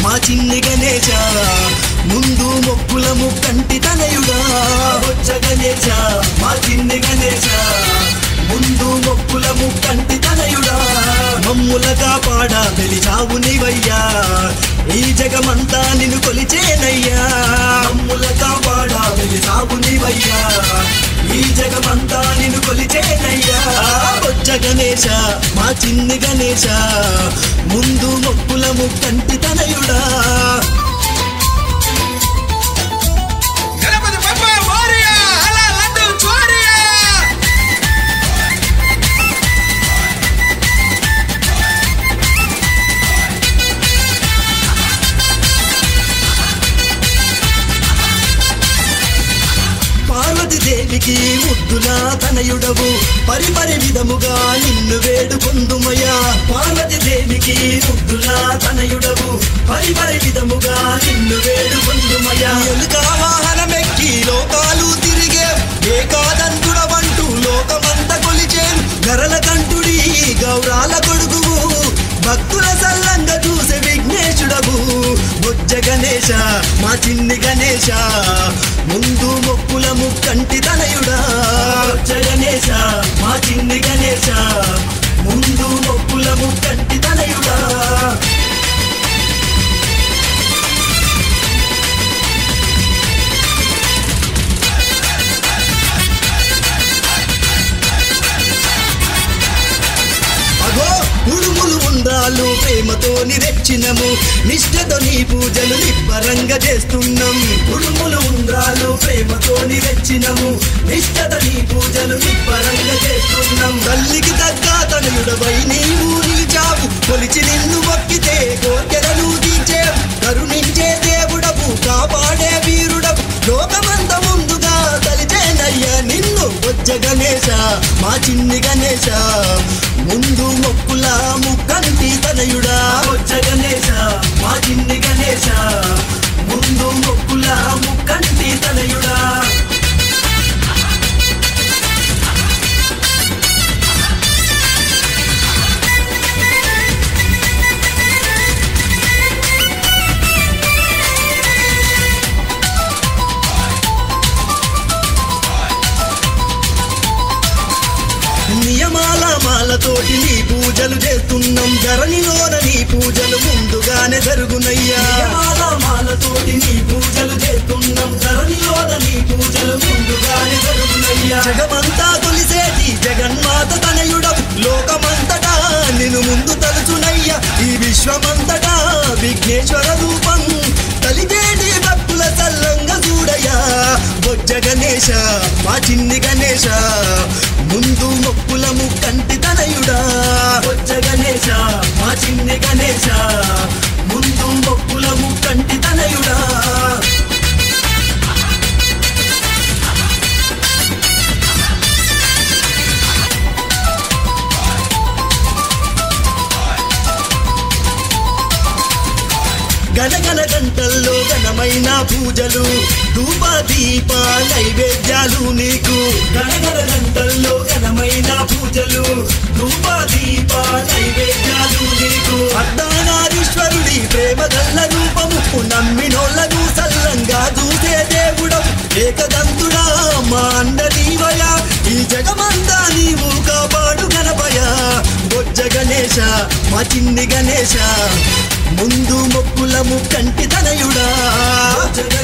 మా చిన్ని గణేశ ముందు మొక్కులము కంటి తనయుడా బొజ్జ గణేశ మా చిన్ని గణేశ ముందు మొక్కులము కంటి తనయుడా మమ్ములగా పాడ వెలిచావు నీవయ్యా ఈ జగమంతా నిన్ను కొలిచేనయ్యా మమ్ములగా పాడ వెలిచావు నీవయ్యా ఈ జగమంతా నిన్ను కొలిచేనయ్యా బొజ్జ గణేశ మా చిన్ని గణేశ ముందు మొక్కులము కంటి తనయుడా గణపతి బప్ప మోరియా అలా లడ్డు చోరియా పార్వతి దేవికి ముద్దులా తనయుడవు పరిపరి విధముగా నిన్ను వేడుకొందుమయ్యా పార్వతి దేవికి ముద్దులా తనయుడవు పరిపరి విధముగా నిన్ను వేడుకొందుమయ్యా ఎలుక వాహనమెక్కి లోకాలు తిరిగే ఏకాదంతుడవంటూ లోకమంత కొలిచేను గరల కంటుడి గౌరాల కొడుకువు భక్తుల సల్లంగా చూసే విఘ్నేశుడవు బొజ్జ గణేశ మా చిన్ని గణేశ ముందు మొక్కులము కంటి తనయుడా బొజ్జ గణేశ మా చిన్ని గణేశ ముందు మొక్కులము కంటి తనయుడా అగో ఉడుములు ఉండ్రాలు ప్రేమతో నిరెచ్చినము నిష్ఠతో నీ పూజలు నిబ్బరంగా చేస్తున్నాం ఉడుములు ఉండ్రాలు ప్రేమతో నిరెచ్చినము నిష్ఠతో నీ పూజలు నిబ్బరంగా చేస్తున్నాం తల్లికి తగ్గ తనయుడవై నీవు నిలిచావు కొలిచి నిన్ను మొక్కితే కోర్కెలను తీర్చేవు కరుణించే దేవుడవు కాపాడే వీరుడవు లోకమంత ముందుగా తలిచేనయ్యా నిన్ను వచ్చ గణేశ మా చిన్ని గణేశ ముందు మొక్కుల ముక్కంటి తనయుడా వచ్చ గణేశ మా చిన్ని గణేశ ముందు మొక్కుల ముక్కంటి తనయుడా నియమాల మాలతోటి నీ పూజలు చేస్తున్నాం ధరణిలోన నీ పూజలు ముందుగానే జరుగునయ్యా నియమాల మాలతోటి నీ పూజలు చేస్తున్నాం ధరణిలోన నీ పూజలు ముందుగానే జరుగునయ్యా జగమంతా తొలిసేటి జగన్మాత తనయుడవు లోకమంతటా నిన్ను ముందు తలుచునయ్యా ఈ విశ్వమంతటా విఘ్నేశ్వర రూపం కలిగేటి భక్తుల సల్లంగా చూడయ్యా బొజ్జ గణేశ మా చిన్ని గణేశ ముందు మొక్కులము కంటి తనయుడా బొజ్జ గణేశ మా చిన్ని గణేశ ముందు మొక్కులము కంటి తనయుడా గణగణ గంటల్లో ఘనమైన పూజలు ధూప దీప నైవేద్యాలు నీకు గణగణ గంటల్లో ఘనమైన పూజలు ధూప దీప నైవేద్యాలు నీకు అర్ధనారీశ్వరుడి ప్రేమ గల్ల రూపము నమ్మినోళ్ళను సల్లంగా చూసే దేవుడవు ఏకదంతుడా మా అండ నీవయా ఈ జగమంతా నీవు కాపాడు గణపయ బొజ్జ గణేశ మా చిన్ని గణేశ ముందు మొక్కులము కంటి తనయుడా